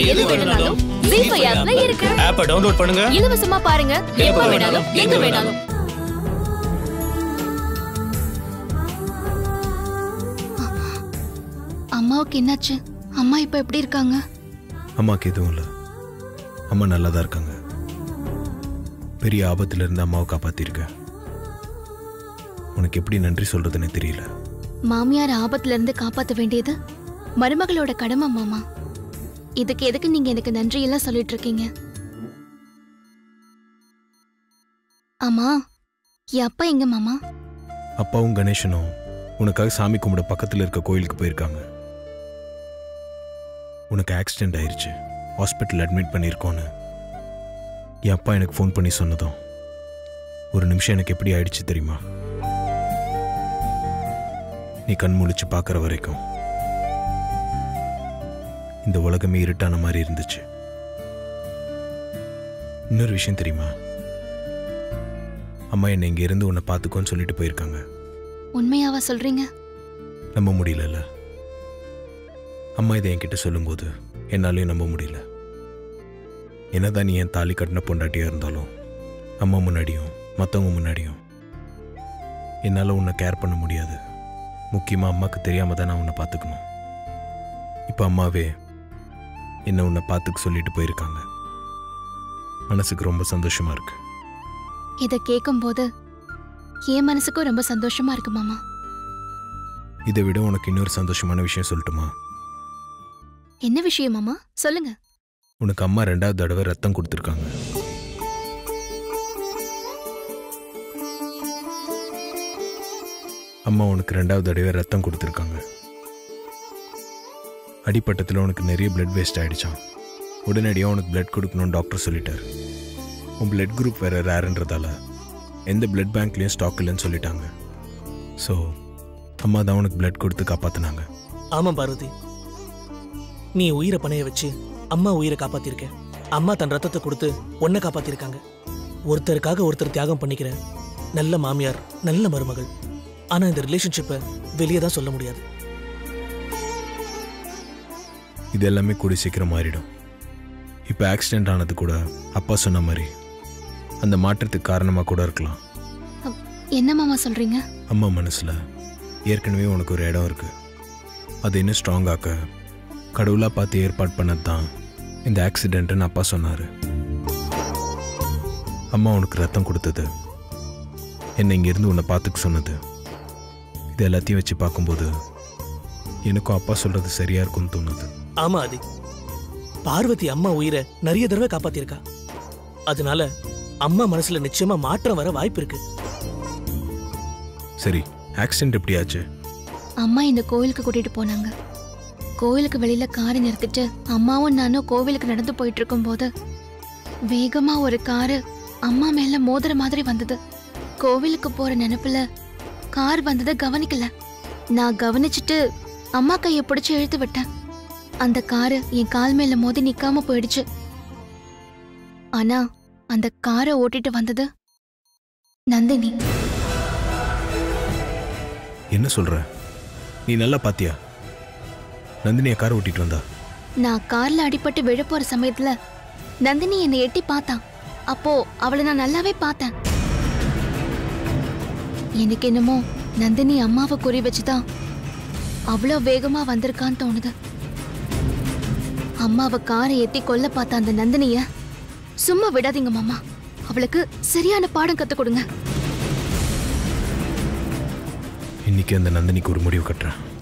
எது வேணும்னாலும் ஜீ ஃபைவ் ஆப்ல இருக்கு ஆப்பை டவுன்லோட் பண்ணுங்க இலவசமா பாருங்க எப்ப வேணாலும் எங்க வேணாலும் அம்மாவுக்கு என்னாச்சு அம்மா இப்ப எப்படி இருக்காங்க அம்மாவுக்கு எதுவும் இல்லை அம்மா நல்லா தான் இருக்காங்க பெரிய ஆபத்துல இருந்து அம்மாவை காப்பாத்திருக்க உனக்கு எப்படி நன்றி சொல்றதுன்னு தெரியல மாமியார் ஆபத்துல இருந்து காப்பாத்த வேண்டியது மருமகளோட கடமை மாமா இதுக்கு எதுக்கு நீங்க எனக்கு நன்றி எல்லாம் சொல்லிட்டு இருக்கீங்க ஆமா என் அப்பா எங்க மாமா அப்பாவும் கணேசனும் உனக்காக சாமி கும்பிட பக்கத்தில் இருக்க கோயிலுக்கு போயிருக்காங்க உனக்கு ஆக்சிடென்ட் ஆயிருச்சு ஹாஸ்பிட்டல் அட்மிட் பண்ணியிருக்கோன்னு என் அப்பா எனக்கு ஃபோன் பண்ணி சொன்னதும் ஒரு நிமிஷம் எனக்கு எப்படி ஆயிடுச்சு தெரியுமா நீ கண் முழிச்சு பார்க்குற வரைக்கும் இந்த உலகமே இருட்டான மாதிரி இருந்துச்சு இன்னொரு விஷயம் தெரியுமா அம்மா என்னை இங்க இருந்து உன்னை பார்த்துக்கோன்னு சொல்லிட்டு போயிருக்காங்க உண்மையாவா சொல்றீங்க நம்ப முடியலல்ல அம்மா இதை என்கிட்ட சொல்லும்போது என்னாலையும் நம்ப முடியல என்னதான் நீ என் தாலி கட்டின பொண்டாட்டியா இருந்தாலும் அம்மா முன்னாடியும் மற்றவங்க முன்னாடியும் என்னால் உன்னை கேர் பண்ண முடியாது முக்கியமாக அம்மாவுக்கு தெரியாம தான் நான் உன்னை பார்த்துக்கணும் இப்போ அம்மாவே என்னை உன்னை பார்த்துக்க சொல்லிட்டு போயிருக்காங்க மனசுக்கு ரொம்ப சந்தோஷமா இருக்கு இத கேட்கும்போது என் மனசுக்கும் ரொம்ப சந்தோஷமா இருக்கு மாமா இதை விட உனக்கு இன்னொரு சந்தோஷமான விஷயம் சொல்லட்டுமா என்ன விஷயம் மாமா சொல்லுங்க உனக்கு அம்மா ரெண்டாவது தடவை ரத்தம் கொடுத்துருக்காங்க அம்மா உனக்கு ரெண்டாவது தடவை ரத்தம் கொடுத்துருக்காங்க அடிப்பட்டத்தில் உனக்கு நிறைய பிளட் வேஸ்ட் ஆயிடுச்சான் உடனடியாக உனக்கு பிளட் கொடுக்கணும்னு டாக்டர் சொல்லிட்டார் உன் பிளட் குரூப் வேற ரேருன்றதால எந்த பிளட் பேங்க்லேயும் ஸ்டாக் இல்லைன்னு சொல்லிட்டாங்க ஸோ அம்மா தான் உனக்கு பிளட் கொடுத்து காப்பாற்றினாங்க ஆமா பார்வதி நீ உயிரை பணைய வச்சு அம்மா உயிரை காப்பாத்திருக்க அம்மா தன் ரத்தத்தை கொடுத்து உன்னை காப்பாத்திருக்காங்க ஒருத்தருக்காக ஒருத்தர் தியாகம் பண்ணிக்கிற நல்ல மாமியார் நல்ல மருமகள் ஆனா இந்த ரிலேஷன்ஷிப்பை வெளியே தான் சொல்ல முடியாது இது எல்லாமே கூடி சீக்கிரம் மாறிடும் இப்போ ஆக்சிடென்ட் ஆனது கூட அப்பா சொன்ன மாதிரி அந்த மாற்றத்துக்கு காரணமாக கூட இருக்கலாம் என்ன மாமா சொல்றீங்க அம்மா மனசில் ஏற்கனவே உனக்கு ஒரு இடம் இருக்கு அதை இன்னும் ஸ்ட்ராங் ஆக்க கடவுளாக பார்த்து ஏற்பாடு பண்ணது தான் இந்த ஆக்சிடென்ட்னு அப்பா சொன்னார் அம்மா உனக்கு ரத்தம் கொடுத்தது என்னை இங்கேருந்து உன்னை பார்த்துக்க சொன்னது இது எல்லாத்தையும் வச்சு பார்க்கும்போது எனக்கும் அப்பா சொல்கிறது சரியாக இருக்கும்னு தோணுது ஆமா ஆதி பார்வதி அம்மா உயிரை நிறைய தடவை காப்பாத்திருக்கா அதனால அம்மா மனசுல நிச்சயமா மாற்றம் வர வாய்ப்பு இருக்கு சரி ஆக்சிடென்ட் எப்படி ஆச்சு அம்மா இந்த கோவிலுக்கு கூட்டிட்டு போனாங்க கோவிலுக்கு வெளியில காரை நிறுத்திட்டு அம்மாவும் நானும் கோவிலுக்கு நடந்து போயிட்டு இருக்கும்போது வேகமா ஒரு காரு அம்மா மேல மோதுற மாதிரி வந்தது கோவிலுக்கு போற நினைப்புல கார் வந்ததை கவனிக்கல நான் கவனிச்சிட்டு அம்மா கையை பிடிச்சு இழுத்து விட்டேன் அந்த காரு என் கால் மேல மோதி நிக்காம போயிடுச்சு ஆனா அந்த காரை ஓட்டிட்டு வந்தது நந்தினி என்ன சொல்ற நீ நல்லா பாத்தியா நந்தினியை கார் ஓட்டிட்டு வந்தா நான் கார்ல அடிபட்டு விழ போற சமயத்துல நந்தினி என்னை எட்டி பார்த்தான் அப்போ அவளை நான் நல்லாவே பார்த்தேன் எனக்கு என்னமோ நந்தினி அம்மாவை குறி வச்சுதான் அவ்வளோ வேகமா வந்திருக்கான்னு தோணுது அம்மாவை காரை ஏத்தி கொல்ல பார்த்த அந்த நந்தினிய சும்மா விடாதீங்க மாமா அவளுக்கு சரியான பாடம் கத்து கொடுங்க இன்னைக்கு அந்த நந்தினிக்கு ஒரு முடிவு கட்டுறேன்